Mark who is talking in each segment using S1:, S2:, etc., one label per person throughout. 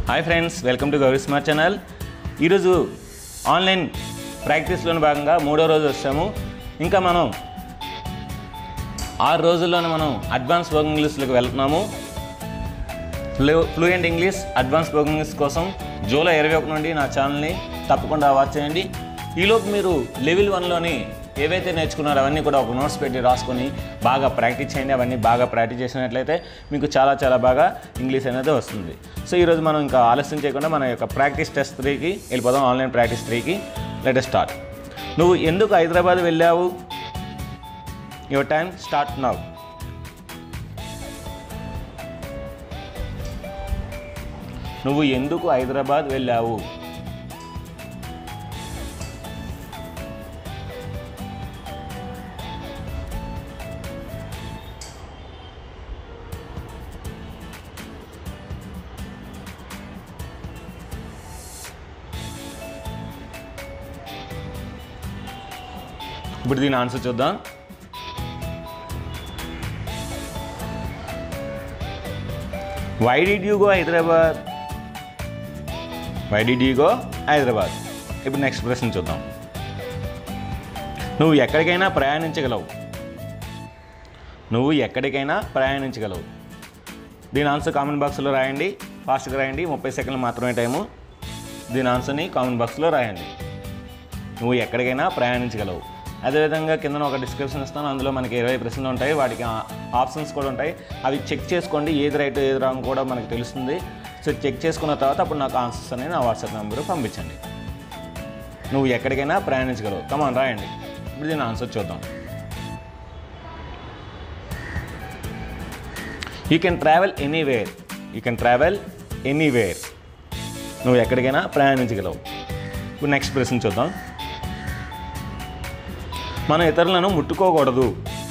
S1: hi friends welcome to Gauri smart channel ఈరోజు online ప్రాక్టీస్లోని భాగంగా మూడో రోజు వచ్చాము ఇంకా మనం ఆరు రోజుల్లోనే మనం అడ్వాన్స్ స్పోకెన్ ఇంగ్లీష్లోకి వెళ్తున్నాము flu fluent English advance spoken English కోసం జూలై ఇరవై ఒకటి నుండి నా ఛానల్ని తప్పకుండా వాచ్ చేయండి ఈలోపు మీరు లెవెల్ వన్లోని ఏవైతే నేర్చుకున్నారో అవన్నీ కూడా ఒక నోట్స్ పెట్టి రాసుకొని బాగా ప్రాక్టీస్ చేయండి అవన్నీ బాగా ప్రాక్టీస్ చేసినట్లయితే మీకు చాలా చాలా బాగా ఇంగ్లీష్ అనేది వస్తుంది సో ఈరోజు మనం ఇంకా ఆలస్యం చేయకుండా మన యొక్క ప్రాక్టీస్ టెస్ట్ త్రీకి వెళ్ళిపోదాం ఆన్లైన్ ప్రాక్టీస్ త్రీకి లెట్ స్టార్ట్ నువ్వు ఎందుకు హైదరాబాద్ వెళ్ళావు యువర్ టైం స్టార్ట్ నవ్ నువ్వు ఎందుకు హైదరాబాద్ వెళ్ళావు ఇప్పుడు దీని ఆన్సర్ చూద్దాం why did you go Hyderabad why did you go Hyderabad ఇప్పుడు నెక్స్ట్ ప్రశ్న చూద్దాం నువ్వు ఎక్కడికైనా ప్రయాణించగలవు నువ్వు ఎక్కడికైనా ప్రయాణించగలవు దీని ఆన్సర్ కామెంట్ బాక్స్లో రాయండి ఫాస్ట్గా రాయండి ముప్పై సెకండ్లు మాత్రమే టైము దీని ఆన్సర్ని కామెంట్ బాక్స్లో రాయండి నువ్వు ఎక్కడికైనా ప్రయాణించగలవు అదేవిధంగా కింద ఒక డిస్క్రిప్షన్ ఇస్తాను అందులో మనకి ఇరవై ప్రశ్నలు ఉంటాయి వాటికి ఆ- ఆప్షన్స్ కూడా ఉంటాయి అవి చెక్ చేసుకోండి ఏది రైట్ ఏది రాంగ్ కూడా మనకు తెలుస్తుంది సో చెక్ చేసుకున్న తర్వాత అప్పుడు నాకు ఆన్సర్స్ అనేది నా వాట్సాప్ నెంబర్ పంపించండి నువ్వు ఎక్కడికైనా ప్రయాణించగలవు కమాన్ రాయండి ఇప్పుడు దీని ఆన్సర్ చూద్దాం you can travel anywhere you can travel anywhere నువ్వు ఎక్కడికైనా ప్రయాణించగలవు ఇప్పుడు నెక్స్ట్ ప్రశ్న చూద్దాం మనం ఇతరులను ముట్టుకోకూడదు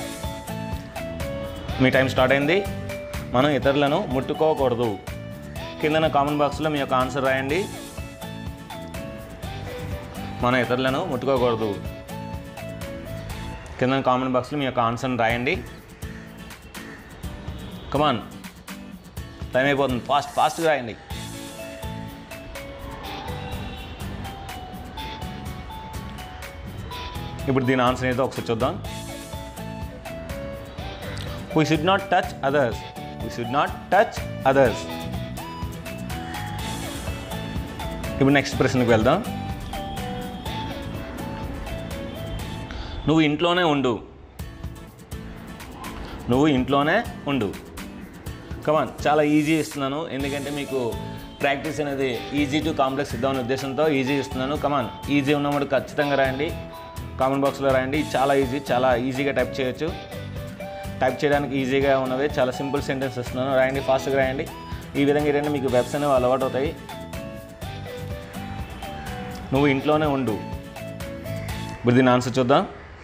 S1: మీ టైం స్టార్ట్ అయింది మనం ఇతరులను ముట్టుకోకూడదు కిందన కామెంట్ బాక్స్లో మీ యొక్క ఆన్సర్ రాయండి మనం ఇతరులను ముట్టుకోకూడదు కింద కామెంట్ బాక్స్లో మీ యొక్క ఆన్సర్ని రాయండి కమాన్ టైం అయిపోతుంది ఫాస్ట్ ఫాస్ట్గా రాయండి ఇప్పుడు దీని ఆన్సర్ ఏదో ఒకసారి చూద్దాం we should not touch others we should not touch others ఇప్పుడు నెక్స్ట్ ప్రశ్నకి వెళ్దాం నువ్వు ఇంట్లోనే ఉండు నువ్వు ఇంట్లోనే ఉండు కమాన్ చాలా ఈజీ ఇస్తున్నాను ఎందుకంటే మీకు ప్రాక్టీస్ అనేది ఈజీ టు కాంప్లెక్స్ ఇద్దామనే ఉద్దేశంతో ఈజీ ఇస్తున్నాను కమాన్ ఈజీ ఉన్నప్పుడు ఖచ్చితంగా రాయండి కామెంట్ బాక్స్లో రాయండి చాలా ఈజీ చాలా ఈజీగా టైప్ చేయొచ్చు టైప్ చేయడానికి ఈజీగా ఉన్నవి చాలా సింపుల్ సెంటెన్స్ ఇస్తున్నాను రాయండి ఫాస్ట్గా రాయండి ఈ విధంగా ఏంటంటే మీకు వెబ్స్ అనేవి అలవాటు అవుతాయి నువ్వు ఇంట్లోనే ఉండు ఇప్పుడు దీని ఆన్సర్ చూద్దాం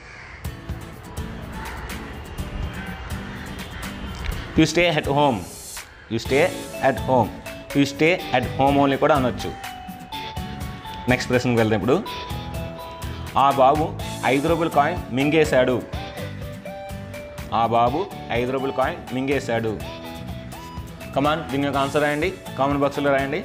S1: you stay at home you stay at home you stay at home only కూడా అనొచ్చు నెక్స్ట్ ప్రశ్నకి వెళ్దాం ఇప్పుడు ఆ బాబు ఐదు రూపాయల కాయిన్ మింగేశాడు ఆ బాబు ఐదు రూపాయల కాయిన్ మింగేశాడు కమాన్ దీని యొక్క ఆన్సర్ రాయండి కామెంట్ బాక్స్లో రాయండి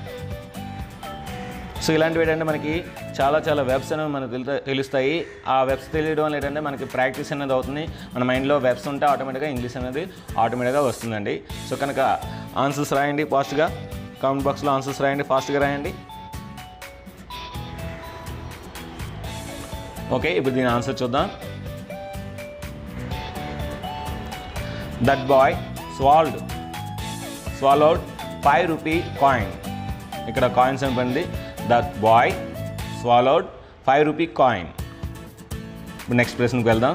S1: సో ఇలాంటివి ఏంటంటే మనకి చాలా చాలా వెబ్స్ అనేవి మనకు తెలుతా- తెలుస్తాయి ఆ వెబ్స్ తెలియడం వల్ల ఏంటంటే మనకి ప్రాక్టీస్ అనేది అవుతుంది మన మైండ్లో వెబ్స్ ఉంటే ఆటోమేటిక్గా ఇంగ్లీష్ అనేది ఆటోమేటిక్గా వస్తుందండి సో కనుక ఆన్సర్స్ రాయండి ఫాస్ట్గా కామెంట్ బాక్స్లో ఆన్సర్స్ రాయండి ఫాస్ట్గా రాయండి ఓకే ఇప్పుడు దీని ఆన్సర్ చూద్దాం that boy swallowed swallowed five rupee coin ఇక్కడ కాయిన్స్ అని పడింది that boy swallowed five rupee coin ఇప్పుడు నెక్స్ట్ ప్రశ్నకు వెళ్దాం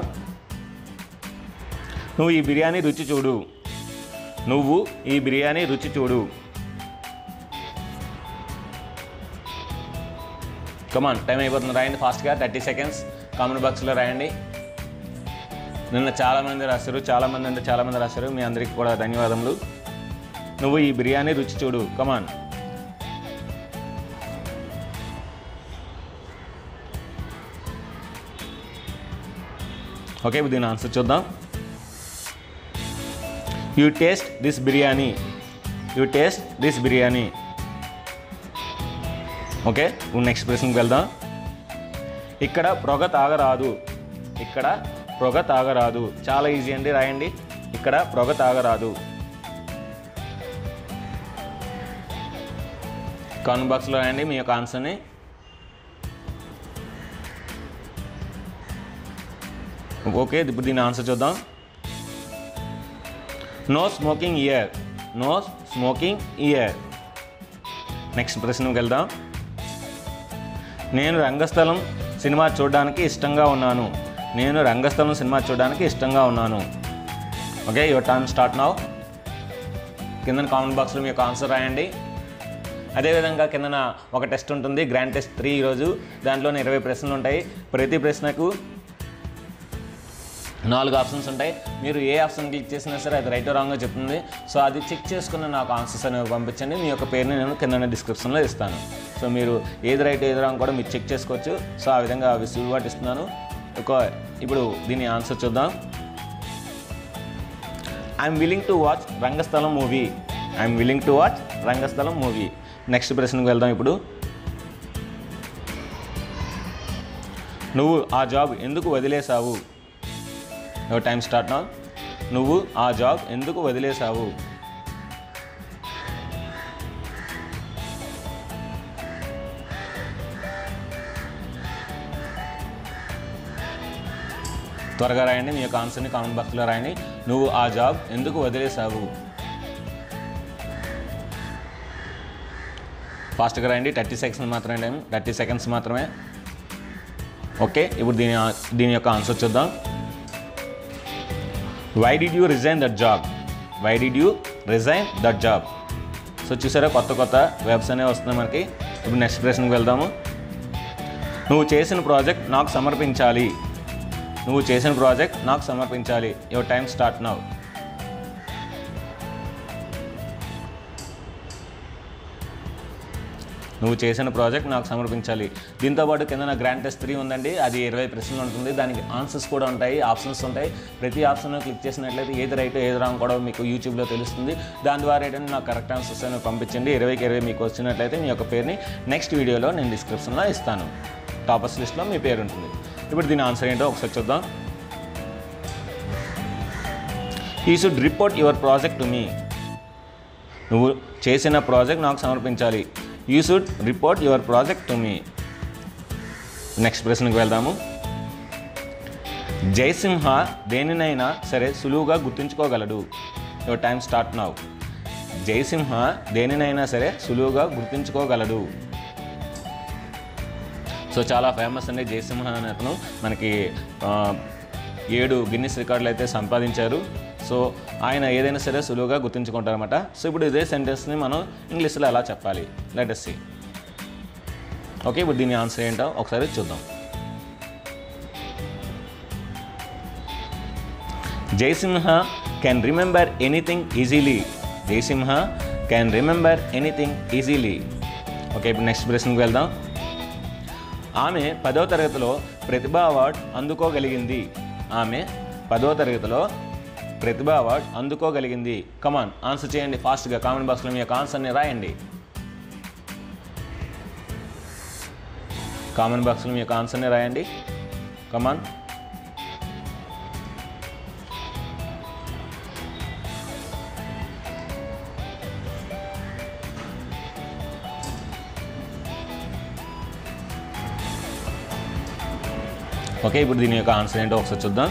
S1: నువ్వు ఈ బిర్యానీ రుచి చూడు నువ్వు ఈ బిర్యానీ రుచి చూడు కమాన్ టైం అయిపోతుంది రాయండి ఫాస్ట్గా థర్టీ సెకండ్స్ కామెంట్ బాక్స్లో రాయండి నిన్న చాలామంది రాశారు చాలామంది అంటే చాలామంది రాశారు మీ అందరికీ కూడా ధన్యవాదములు నువ్వు ఈ బిర్యానీ రుచి చూడు కమాన్ ఓకే ఇప్పుడు దీని ఆన్సర్ చూద్దాం you taste this biryani you taste this biryani okay ఇప్పుడు నెక్స్ట్ ప్రశ్నకి వెళ్దాం ఇక్కడ పొగ తాగరాదు ఇక్కడ పొగ తాగరాదు చాలా ఈజీ అండి రాయండి ఇక్కడ పొగ తాగరాదు కామెంట్ బాక్స్లో రాయండి మీ యొక్క ఆన్సర్ని ఓకే ఇప్పుడు దీని ఆన్సర్ చూద్దాం no smoking year no smoking year next ప్రశ్నకి వెళ్దాం నేను రంగస్థలం సినిమా చూడడానికి ఇష్టంగా ఉన్నాను నేను రంగస్థలం సినిమా చూడడానికి ఇష్టంగా ఉన్నాను okay your time start now కింద కామెంట్ బాక్స్లో మీ యొక్క ఆన్సర్ రాయండి అదేవిధంగా కిందన ఒక టెస్ట్ ఉంటుంది గ్రాండ్ టెస్ట్ త్రీ ఈరోజు దాంట్లోనే ఇరవై ప్రశ్నలు ఉంటాయి ప్రతి ప్రశ్నకు నాలుగు ఆప్షన్స్ ఉంటాయి మీరు ఏ ఆప్షన్ క్లిక్ చేసినా సరే అది రైట్ రాంగ్గా చెప్తుంది సో అది చెక్ చేసుకుని నాకు ఆన్సర్స్ అనేవి పంపించండి మీ యొక్క పేరుని నేను కింద డిస్క్రిప్షన్లో ఇస్తాను సో మీరు ఏది రైట్ ఏది రాంగ్ కూడా మీరు చెక్ చేసుకోవచ్చు సో ఆ విధంగా అవి సులుబాటు ఇస్తున్నాను ఒక ఇప్పుడు దీని ఆన్సర్ చూద్దాం I'm willing to watch Rangasthalam movie I'm willing to watch Rangasthalam movie next ప్రశ్నకు వెళ్దాం ఇప్పుడు నువ్వు ఆ జాబ్ ఎందుకు వదిలేసావు యువర్ టైం స్టార్ట్ నా నువ్వు ఆ జాబ్ ఎందుకు వదిలేసావు త్వరగా రాయండి మీ యొక్క ఆన్సర్ని కామెంట్ బాక్స్లో రాయండి నువ్వు ఆ జాబ్ ఎందుకు వదిలేసావు ఫాస్ట్గా రాయండి థర్టీ సెకండ్స్ మాత్రమే టైం థర్టీ సెకండ్స్ మాత్రమే ఓకే ఇప్పుడు దీని దీని యొక్క ఆన్సర్ చూద్దాం why did you resign that job why did you resign that job so చూసారా కొత్త కొత్త వెబ్స్ అనేవి వస్తున్నాయి మనకి ఇప్పుడు నెక్స్ట్ ప్రశ్నకి వెళ్దాము నువ్వు చేసిన ప్రాజెక్ట్ నాకు సమర్పించాలి నువ్వు చేసిన ప్రాజెక్ట్ నాకు సమర్పించాలి యువర్ టైం స్టార్ట్ నౌ నువ్వు చేసిన ప్రాజెక్ట్ నాకు సమర్పించాలి దీంతోపాటు కింద నా గ్రాండ్ టెస్ట్ త్రీ ఉందండి అది ఇరవై ప్రశ్నలు ఉంటుంది దానికి ఆన్సర్స్ కూడా ఉంటాయి ఆప్షన్స్ ఉంటాయి ప్రతి ఆప్షన్ క్లిక్ చేసినట్లయితే ఏది రైట్ ఏది రాంగ్ కూడా మీకు యూట్యూబ్లో తెలుస్తుంది దాని ద్వారా ఏంటంటే నాకు కరెక్ట్ ఆన్సర్స్ అనేవి పంపించండి ఇరవైకి ఇరవై మీకు వచ్చినట్లయితే మీ యొక్క పేరుని నెక్స్ట్ వీడియోలో నేను డిస్క్రిప్షన్లో ఇస్తాను టాపర్స్ లిస్ట్లో మీ పేరు ఉంటుంది ఇప్పుడు దీని ఆన్సర్ ఏంటో ఒకసారి చూద్దాం he should report your project to me నువ్వు చేసిన ప్రాజెక్ట్ నాకు సమర్పించాలి you should report your project to me next ప్రశ్నకు వెళ్దాము జయసింహ దేనినైనా సరే సులువుగా గుర్తుంచుకోగలడు your time start now Jayasimha దేనినైనా సరే సులువుగా గుర్తుంచుకోగలడు సో చాలా ఫేమస్ అండి జయసింహ అనే అతను మనకి ఆ, ఏడు గిన్నిస్ రికార్డులు అయితే సంపాదించారు సో ఆయన ఏదైనా సరే సులువుగా గుర్తుంచుకుంటారన్నమాట సో ఇప్పుడు ఇదే సెంటెన్స్ని మనం ఇంగ్లీష్లో ఎలా చెప్పాలి లెటెస్ సి ఓకే ఇప్పుడు దీని ఆన్సర్ ఏంటో ఒకసారి చూద్దాం Jayasimha can remember anything easily Jayasimha can remember anything easily okay ఇప్పుడు నెక్స్ట్ ప్రశ్నకి వెళ్దాం ఆమె పదో తరగతిలో ప్రతిభా అవార్డ్ అందుకోగలిగింది ఆమె పదో తరగతిలో ప్రతిభా అవార్డ్ అందుకోగలిగింది కమాన్ ఆన్సర్ చేయండి ఫాస్ట్గా కామెంట్ బాక్స్లో మీ యొక్క ఆన్సర్ని రాయండి కామెంట్ బాక్స్లో మీ యొక్క ఆన్సర్ని రాయండి కమాన్ ఓకే ఇప్పుడు దీని యొక్క ఆన్సర్ ఏంటో ఒకసారి చూద్దాం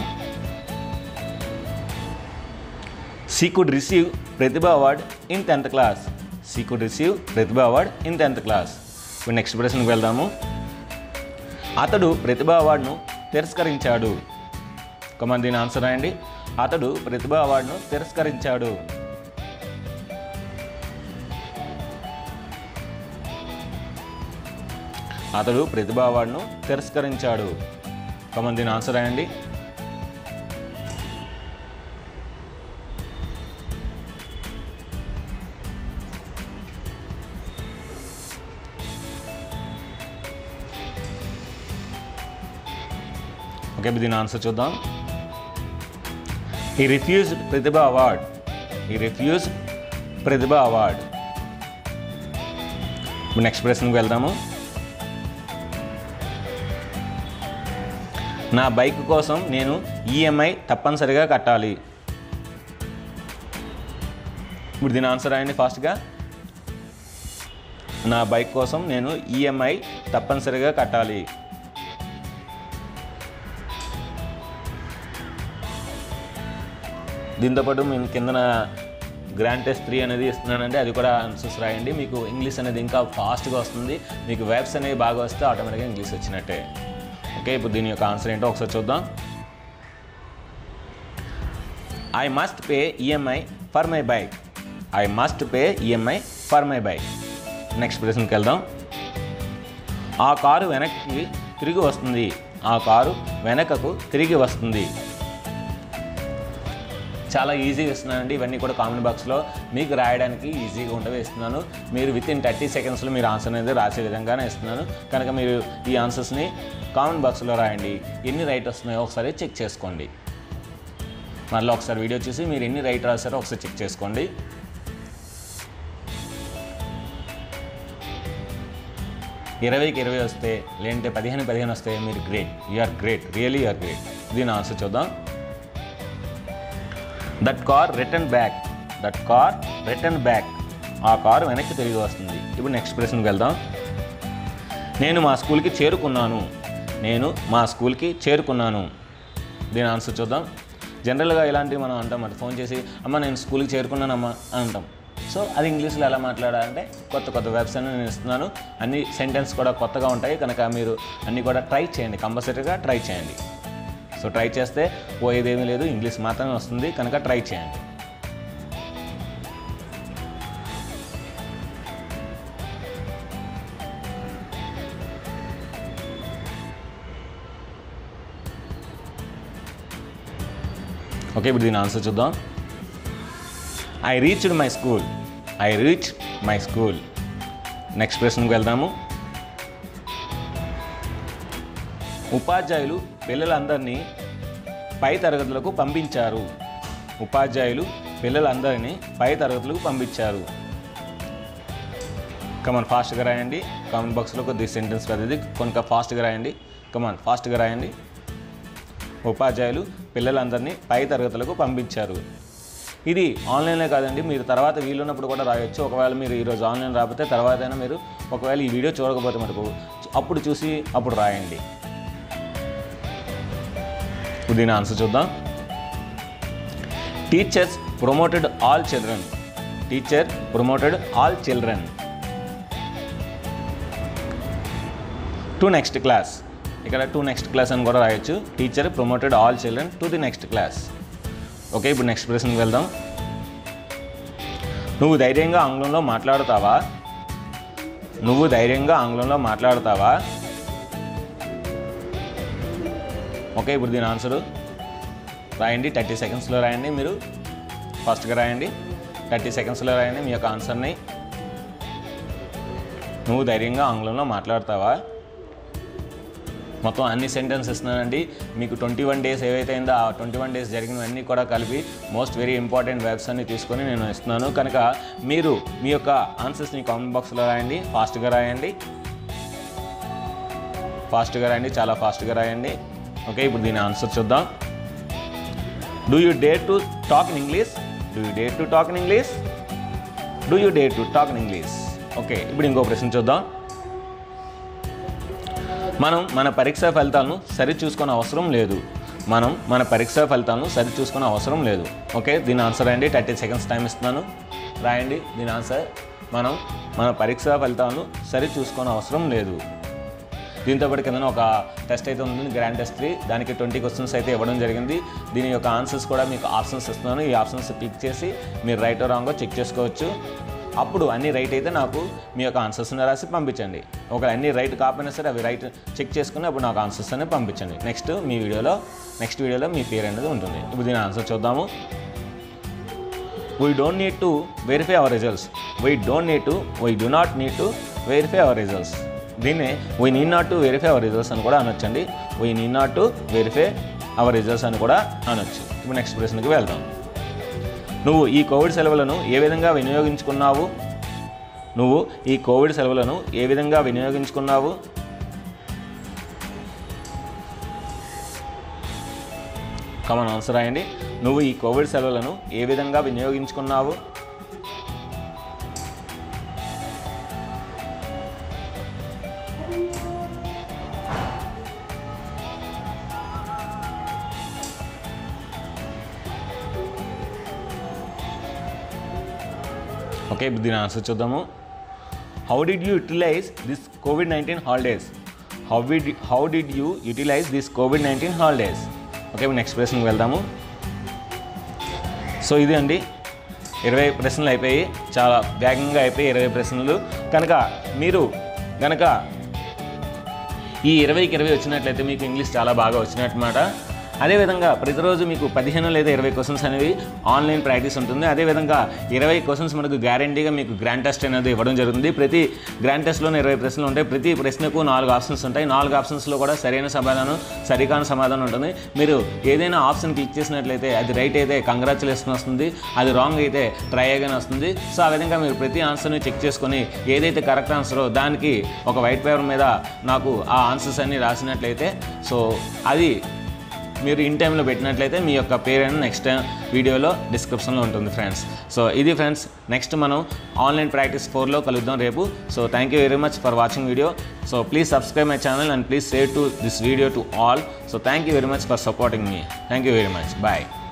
S1: she could receive Pratibha award in tenth class she could receive Pratibha award in tenth class ఇప్పుడు నెక్స్ట్ ప్రశ్నకి వెళ్దాము అతడు ప్రతిభా అవార్డును తిరస్కరించాడు కమాన్ దీని ఆన్సర్ రాయండి అతడు ప్రతిభా అవార్డును తిరస్కరించాడు అతడు ప్రతిభా అవార్డును తిరస్కరించాడు కమన్ దీని ఆన్సర్ రాయండి ఓకే ఇప్పుడు దీని ఆన్సర్ చూద్దాం he refuse Pratibha award he refuse Pratibha award ఇప్పుడు నెక్స్ట్ ప్రశ్నకి వెళ్దాము నా బైక్ కోసం నేను ఈఎంఐ తప్పనిసరిగా కట్టాలి ఇప్పుడు దీని ఆన్సర్ రాయండి ఫాస్ట్గా నా బైక్ కోసం నేను ఈఎంఐ తప్పనిసరిగా కట్టాలి దీంతోపాటు మేము కిందన గ్రాండ్ టెస్ట్ త్రీ అనేది ఇస్తున్నానండి అది కూడా ఆన్సర్స్ రాయండి మీకు ఇంగ్లీష్ అనేది ఇంకా ఫాస్ట్గా వస్తుంది మీకు వెబ్స్ అనేవి బాగా వస్తే ఆటోమేటిక్గా ఇంగ్లీష్ వచ్చినట్టే ఓకే ఇప్పుడు దీని యొక్క ఆన్సర్ ఏంటో ఒకసారి చూద్దాం I must pay EMI for my bike I must pay EMI for my bike next ప్రశ్నకి వెళ్దాం ఆ కారు వెనక్కి తిరిగి వస్తుంది ఆ కారు వెనకకు తిరిగి వస్తుంది చాలా ఈజీగా ఇస్తున్నానండి ఇవన్నీ కూడా కామెంట్ బాక్స్లో మీకు రాయడానికి ఈజీగా ఉండవే ఇస్తున్నాను మీరు విత్ ఇన్ థర్టీ సెకండ్స్లో మీరు ఆన్సర్ అనేది రాసే విధంగానే ఇస్తున్నాను కనుక మీరు ఈ ఆన్సర్స్ని కామెంట్ బాక్స్లో రాయండి ఎన్ని రైట్ వస్తున్నాయో ఒకసారి చెక్ చేసుకోండి మళ్ళీ ఒకసారి వీడియో చూసి మీరు ఎన్ని రైట్ రాశారో ఒకసారి చెక్ చేసుకోండి ఇరవైకి ఇరవై వస్తే లేదంటే పదిహేను పదిహేను వస్తే మీరు great are great really are great దీని ఆన్సర్ చూద్దాం that car return back that car return back ఆ కారు వెనక్కి తిరిగి వస్తుంది ఇప్పుడు నెక్స్ట్ ప్రశ్నకి వెళ్దాం నేను మా స్కూల్కి చేరుకున్నాను నేను మా స్కూల్కి చేరుకున్నాను దీని ఆన్సర్ చూద్దాం జనరల్గా ఇలాంటివి మనం అంటాం అంటే ఫోన్ చేసి అమ్మ నేను స్కూల్కి చేరుకున్నానమ్మా అని అంటాం సో అది ఇంగ్లీష్లో ఎలా మాట్లాడాలంటే కొత్త కొత్త వెబ్సైట్ నేను ఇస్తున్నాను అన్ని సెంటెన్స్ కూడా కొత్తగా ఉంటాయి కనుక మీరు అన్నీ కూడా ట్రై చేయండి కంపల్సరీగా ట్రై చేయండి సో ట్రై చేస్తే పోయేదేమీ లేదు ఇంగ్లీష్ మాత్రమే వస్తుంది కనుక ట్రై చేయండి ఓకే ఇప్పుడు దీని ఆన్సర్ చూద్దాం I reached my school I reach my school next ప్రశ్నకు వెళ్దాము ఉపాధ్యాయులు పిల్లలందరినీ పై తరగతులకు పంపించారు ఉపాధ్యాయులు పిల్లలందరినీ పై తరగతులకు పంపించారు కమాన్ ఫాస్ట్గా రాయండి కామెంట్ బాక్స్లో కొద్ది సెంటెన్స్ పెద్దది కొంత ఫాస్ట్గా రాయండి కమాన్ ఫాస్ట్గా రాయండి ఉపాధ్యాయులు పిల్లలందరినీ పై తరగతులకు పంపించారు ఇది ఆన్లైన్లో కాదండి మీరు తర్వాత వీలున్నప్పుడు కూడా రాయొచ్చు ఒకవేళ మీరు ఈరోజు ఆన్లైన్ రాకపోతే తర్వాత అయినా మీరు ఒకవేళ ఈ వీడియో చూడకపోతే మటుకు అప్పుడు చూసి అప్పుడు రాయండి ఇప్పుడు దీని ఆన్సర్ చూద్దాం teachers promoted all children teacher promoted all children to next class ఇక్కడ టు నెక్స్ట్ క్లాస్ అని కూడా రాయొచ్చు teacher promoted all children to the next class okay ఇప్పుడు నెక్స్ట్ ప్రశ్నకి వెళ్దాం నువ్వు ధైర్యంగా ఆంగ్లంలో మాట్లాడుతావా నువ్వు ధైర్యంగా ఆంగ్లంలో మాట్లాడుతావా ఓకే ఇప్పుడు దీని ఆన్సరు రాయండి థర్టీ సెకండ్స్లో రాయండి మీరు ఫాస్ట్గా రాయండి థర్టీ సెకండ్స్లో రాయండి మీ యొక్క ఆన్సర్ని నువ్వు ధైర్యంగా ఆంగ్లంలో మాట్లాడతావా మొత్తం అన్ని సెంటెన్స్ ఇస్తున్నానండి మీకు ట్వంటీ వన్ డేస్ ఏవైతే అయిందో ఆ ట్వంటీ వన్ డేస్ జరిగినవన్నీ కూడా కలిపి మోస్ట్ వెరీ ఇంపార్టెంట్ వెబ్స్ అన్ని తీసుకొని నేను ఇస్తున్నాను కనుక మీరు మీ యొక్క ఆన్సర్స్ని కామెంట్ బాక్స్లో రాయండి ఫాస్ట్గా రాయండి ఫాస్ట్గా రాయండి చాలా ఫాస్ట్గా రాయండి ఓకే ఇప్పుడు దీని ఆన్సర్ చూద్దాం do you dare to talk in English do you dare to talk in English do you dare to talk in English okay ఇప్పుడు ఇంకో ప్రశ్న చూద్దాం మనం మన పరీక్షా ఫలితాలను సరి చూసుకునే అవసరం లేదు మనం మన పరీక్షా ఫలితాలను సరి చూసుకునే అవసరం లేదు ఓకే దీని ఆన్సర్ అండి థర్టీ సెకండ్స్ టైం ఇస్తున్నాను రాయండి దీని ఆన్సర్ మనం మన పరీక్షా ఫలితాలను సరి చూసుకునే అవసరం లేదు దీంతో పాటు కింద ఒక టెస్ట్ అయితే ఉంది గ్రాండ్ టెస్ట్ త్రీ దానికి ట్వంటీ క్వశ్చన్స్ అయితే ఇవ్వడం జరిగింది దీని యొక్క ఆన్సర్స్ కూడా మీకు ఆప్షన్స్ ఇస్తున్నాను ఈ ఆప్షన్స్ పిక్ చేసి మీరు రైట్ రాంగో చెక్ చేసుకోవచ్చు అప్పుడు అన్ని రైట్ అయితే నాకు మీ యొక్క ఆన్సర్స్ని రాసి పంపించండి ఒకవేళ అన్ని రైట్ కాకపోయినా సరే అవి రైట్ చెక్ చేసుకుని అప్పుడు నాకు ఆన్సర్స్ అనేది పంపించండి నెక్స్ట్ మీ వీడియోలో నెక్స్ట్ వీడియోలో మీ పేరు అనేది ఉంటుంది ఇప్పుడు దీని ఆన్సర్ చూద్దాము we don't need to verify our results we don't need to we do not need to verify our results దీన్ని we need not to verify our results అని కూడా అనొచ్చండి we need not to verify our results అని కూడా అనొచ్చు ఇప్పుడు next ప్రశ్నకి వెళ్దాం నువ్వు ఈ కోవిడ్ సెలవులను ఏ విధంగా వినియోగించుకున్నావు నువ్వు ఈ కోవిడ్ సెలవులను ఏ విధంగా వినియోగించుకున్నావు కామన్ ఆన్సర్ రాయండి నువ్వు ఈ కోవిడ్ సెలవులను ఏ విధంగా వినియోగించుకున్నావు ఓకే ఇప్పుడు దీని ఆన్సర్ చూద్దాము how did you utilize this Covid nineteen holidays how did how did you utilize this Covid nineteen holidays okay ఇప్పుడు నెక్స్ట్ ప్రశ్నకి వెళ్దాము సో ఇది అండి ఇరవై ప్రశ్నలు అయిపోయి చాలా వేగంగా అయిపోయి ఇరవై ప్రశ్నలు కనుక మీరు కనుక ఈ ఇరవైకి ఇరవై వచ్చినట్లయితే మీకు ఇంగ్లీష్ చాలా బాగా వచ్చినట్టు అదేవిధంగా ప్రతిరోజు మీకు పదిహేను లేదా ఇరవై క్వశ్చన్స్ అనేవి ఆన్లైన్ ప్రాక్టీస్ ఉంటుంది అదేవిధంగా ఇరవై క్వశ్చన్స్ మనకు గ్యారంటీగా మీకు గ్రాండ్ టెస్ట్ అనేది ఇవ్వడం జరుగుతుంది ప్రతి గ్రాండ్ టెస్ట్లోనే ఇరవై ప్రశ్నలు ఉంటాయి ప్రతి ప్రశ్నకు నాలుగు ఆప్షన్స్ ఉంటాయి నాలుగు ఆప్షన్స్లో కూడా సరైన సమాధానం సరికాని సమాధానం ఉంటుంది మీరు ఏదైనా ఆప్షన్ క్లిక్ చేసినట్లయితే అది రైట్ అయితే కంగ్రాచులేషన్ వస్తుంది అది రాంగ్ అయితే ట్రై అగైన్ వస్తుంది సో ఆ విధంగా మీరు ప్రతి ఆన్సర్ని చెక్ చేసుకొని ఏదైతే కరెక్ట్ ఆన్సరో దానికి ఒక వైట్ పేపర్ మీద నాకు ఆ ఆన్సర్స్ అన్ని రాసినట్లయితే సో అది మీరు ఇన్ టైంలో పెట్టినట్లయితే మీ యొక్క పేరు అనేది నెక్స్ట్ టైం వీడియోలో డిస్క్రిప్షన్లో ఉంటుంది ఫ్రెండ్స్ సో ఇది ఫ్రెండ్స్ నెక్స్ట్ మనం ఆన్లైన్ ప్రాక్టీస్ ఫోర్లో కలుద్దాం రేపు so thank you very much for watching video so please subscribe my channel and please share to this video to all so thank you very much for supporting మీ thank you very much bye